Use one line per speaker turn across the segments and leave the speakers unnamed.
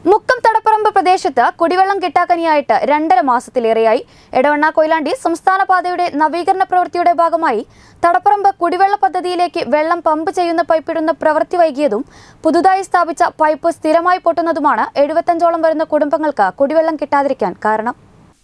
മുക്കം തടപ്പറമ്പ് പ്രദേശത്ത് കുടിവെള്ളം കിട്ടാക്കനിയായിട്ട് രണ്ടര മാസത്തിലേറെയായി എടവണ്ണ കൊയിലാണ്ടി സംസ്ഥാന പാതയുടെ നവീകരണ പ്രവൃത്തിയുടെ ഭാഗമായി തടപ്പറമ്പ് കുടിവെള്ള പദ്ധതിയിലേക്ക് വെള്ളം പമ്പ് ചെയ്യുന്ന പൈപ്പിടുന്ന പ്രവൃത്തി വൈകിയതും പുതുതായി സ്ഥാപിച്ച പൈപ്പ് സ്ഥിരമായി പൊട്ടുന്നതുമാണ് എഴുപത്തഞ്ചോളം വരുന്ന കുടുംബങ്ങൾക്ക് കുടിവെള്ളം കിട്ടാതിരിക്കാൻ കാരണം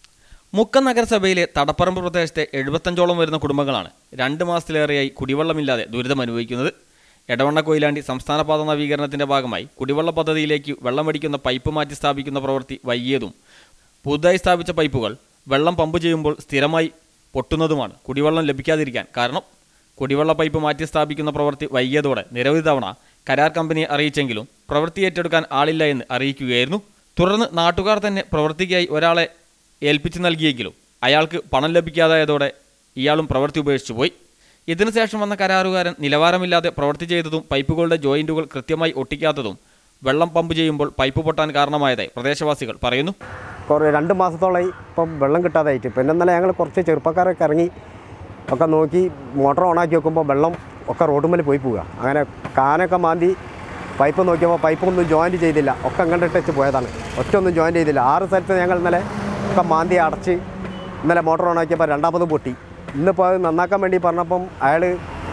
മുക്കം നഗരസഭയിലെ തടപ്പറമ്പ് പ്രദേശത്തെ എഴുപത്തഞ്ചോളം വരുന്ന കുടുംബങ്ങളാണ് രണ്ട് മാസത്തിലേറെയായി കുടിവെള്ളമില്ലാതെ ദുരിതം അനുഭവിക്കുന്നത് എടവണ്ണ കൊയിലാണ്ടി സംസ്ഥാന പാത നവീകരണത്തിന്റെ ഭാഗമായി കുടിവെള്ള പദ്ധതിയിലേക്ക് വെള്ളമടിക്കുന്ന പൈപ്പ് മാറ്റി സ്ഥാപിക്കുന്ന പ്രവൃത്തി വൈകിയതും പുതുതായി സ്ഥാപിച്ച പൈപ്പുകൾ വെള്ളം പമ്പ് ചെയ്യുമ്പോൾ സ്ഥിരമായി പൊട്ടുന്നതുമാണ് കുടിവെള്ളം ലഭിക്കാതിരിക്കാൻ കാരണം കുടിവെള്ള പൈപ്പ് മാറ്റി സ്ഥാപിക്കുന്ന പ്രവൃത്തി വൈകിയതോടെ നിരവധി തവണ കരാർ കമ്പനിയെ അറിയിച്ചെങ്കിലും പ്രവൃത്തി ഏറ്റെടുക്കാൻ ആളില്ല എന്ന് അറിയിക്കുകയായിരുന്നു തുടർന്ന് നാട്ടുകാർ തന്നെ പ്രവൃത്തിക്കായി ഒരാളെ ഏൽപ്പിച്ചു നൽകിയെങ്കിലും അയാൾക്ക് പണം ലഭിക്കാതായതോടെ ഇയാളും പ്രവൃത്തി ഉപേക്ഷിച്ചു പോയി ഇതിനുശേഷം വന്ന കരാറുകാരൻ നിലവാരമില്ലാതെ പ്രവൃത്തി ചെയ്തതും പൈപ്പുകളുടെ ജോയിന്റുകൾ കൃത്യമായി ഒട്ടിക്കാത്തതും വെള്ളം പമ്പ് ചെയ്യുമ്പോൾ പൈപ്പ് പൊട്ടാൻ കാരണമായതായി പ്രദേശവാസികൾ പറയുന്നു
കുറേ രണ്ട് മാസത്തോളമായി ഇപ്പം വെള്ളം കിട്ടാതായിട്ട് പിന്നെ ഇന്നലെ ഞങ്ങൾ കുറച്ച് ചെറുപ്പക്കാരൊക്കെ ഇറങ്ങി ഒക്കെ നോക്കി മോട്ടർ ഓണാക്കി വെക്കുമ്പോൾ വെള്ളം ഒക്കെ റോഡുമ്മൽ പോയി പോവുക അങ്ങനെ കാനൊക്കെ മാന്തി പൈപ്പ് നോക്കിയപ്പോൾ പൈപ്പൊന്നും ജോയിൻറ്റ് ചെയ്തില്ല ഒക്കെ അങ്ങോട്ട് വെച്ച് പോയതാണ് ഒറ്റ ഒന്നും ജോയിൻറ്റ് ചെയ്തില്ല ആറ് സ്ഥലത്ത് ഞങ്ങൾ ഇന്നലെ ഒക്കെ മാന്തി അടച്ച് ഇന്നലെ മോട്ടർ ഓണാക്കിയപ്പോൾ രണ്ടാമതും പൊട്ടി ഇന്നിപ്പോൾ അത് നന്നാക്കാൻ വേണ്ടി പറഞ്ഞപ്പം അയാൾ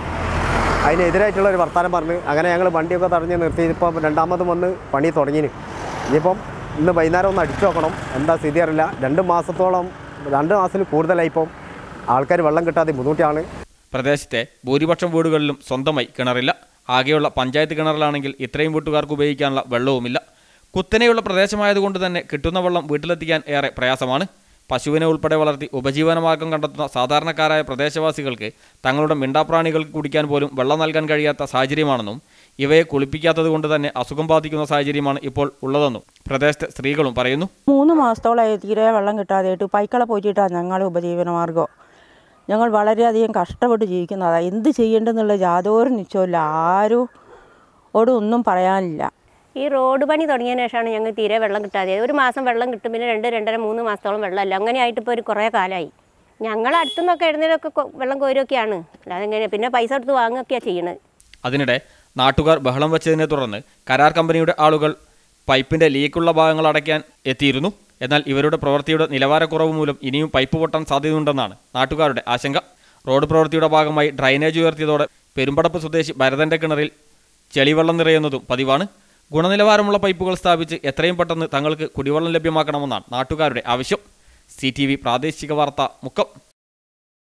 അതിനെതിരായിട്ടുള്ള ഒരു വർത്തമാനം പറഞ്ഞ് അങ്ങനെ ഞങ്ങൾ വണ്ടിയൊക്കെ തടഞ്ഞ് നിർത്തി ഇപ്പം രണ്ടാമതും വന്ന് പണി തുടങ്ങിന് ഇനിയിപ്പം ഇന്ന് വൈകുന്നേരം ഒന്ന് അടിച്ചു നോക്കണം എന്താ സ്ഥിതി അറിയില്ല രണ്ട് മാസത്തോളം രണ്ട് മാസത്തിൽ കൂടുതലായി ഇപ്പം ആൾക്കാർ വെള്ളം കിട്ടാതെ ബുദ്ധിമുട്ടാണ്
പ്രദേശത്തെ ഭൂരിപക്ഷം വീടുകളിലും സ്വന്തമായി കിണറില്ല ആകെയുള്ള പഞ്ചായത്ത് കിണറിലാണെങ്കിൽ ഇത്രയും വീട്ടുകാർക്ക് ഉപയോഗിക്കാനുള്ള വെള്ളവുമില്ല കുത്തനെയുള്ള പ്രദേശമായതുകൊണ്ട് തന്നെ കിട്ടുന്ന വെള്ളം വീട്ടിലെത്തിക്കാൻ ഏറെ പ്രയാസമാണ് പശുവിനെ ഉൾപ്പെടെ വളർത്തി ഉപജീവനമാർഗം കണ്ടെത്തുന്ന സാധാരണക്കാരായ പ്രദേശവാസികൾക്ക് തങ്ങളുടെ മിണ്ടാപ്രാണികൾക്ക് കുടിക്കാൻ പോലും വെള്ളം നൽകാൻ കഴിയാത്ത സാഹചര്യമാണെന്നും ഇവയെ കുളിപ്പിക്കാത്തത് കൊണ്ട് തന്നെ അസുഖം ബാധിക്കുന്ന സാഹചര്യമാണ് ഇപ്പോൾ ഉള്ളതെന്നും പ്രദേശത്തെ സ്ത്രീകളും പറയുന്നു
മൂന്ന് മാസത്തോളമായി തീരെ വെള്ളം കിട്ടാതെയായിട്ട് പൈക്കള പോറ്റിയിട്ടാണ് ഞങ്ങൾ ഉപജീവനമാർഗം ഞങ്ങൾ വളരെയധികം കഷ്ടപ്പെട്ട് ജീവിക്കുന്നതാണ് എന്ത് ചെയ്യേണ്ടെന്നുള്ള യാതൊരു നിശ്ചയമില്ല ആരും ഓടും ഒന്നും പറയാനില്ല
ഈ റോഡ് പണി തുടങ്ങിയതിന് ശേഷമാണ് ഞങ്ങൾ തീരെ വെള്ളം കിട്ടാതെ ഒരു മാസം വെള്ളം കിട്ടും പിന്നെ രണ്ട് രണ്ടര മൂന്ന് മാസത്തോളം വെള്ളമല്ല അങ്ങനെ ആയിട്ട് ഇപ്പോൾ ഒരു കുറേ കാലമായി ഞങ്ങൾ അടുത്തുനിന്നൊക്കെ എഴുന്നേലൊക്കെ കൊ- വെള്ളം കോരുമൊക്കെയാണ് അല്ലാതെ എങ്ങനെ പിന്നെ പൈസ കൊടുത്ത് വാങ്ങുകയൊക്കെയാണ് ചെയ്യണത്
അതിനിടെ നാട്ടുകാർ ബഹളം വെച്ചതിനെ തുടർന്ന് കരാർ കമ്പനിയുടെ ആളുകൾ പൈപ്പിന്റെ ലീക്കുള്ള ഭാഗങ്ങൾ അടയ്ക്കാൻ എത്തിയിരുന്നു എന്നാൽ ഇവരുടെ പ്രവൃത്തിയുടെ നിലവാരക്കുറവ് മൂലം ഇനിയും പൈപ്പ് പൊട്ടാൻ സാധ്യതയുണ്ടെന്നാണ് നാട്ടുകാരുടെ ആശങ്ക റോഡ് പ്രവൃത്തിയുടെ ഭാഗമായി ഡ്രൈനേജ് ഉയർത്തിയതോടെ പെരുമ്പടപ്പ് സ്വദേശി ഭരതന്റെ കിണറിൽ ചെളിവെള്ളം നിറയുന്നതും പതിവാണ് ഗുണനിലവാരമുള്ള പൈപ്പുകൾ സ്ഥാപിച്ച് എത്രയും പെട്ടെന്ന് തങ്ങൾക്ക് കുടിവെള്ളം ലഭ്യമാക്കണമെന്നാണ് നാട്ടുകാരുടെ ആവശ്യം സി പ്രാദേശിക വാർത്ത മുക്കം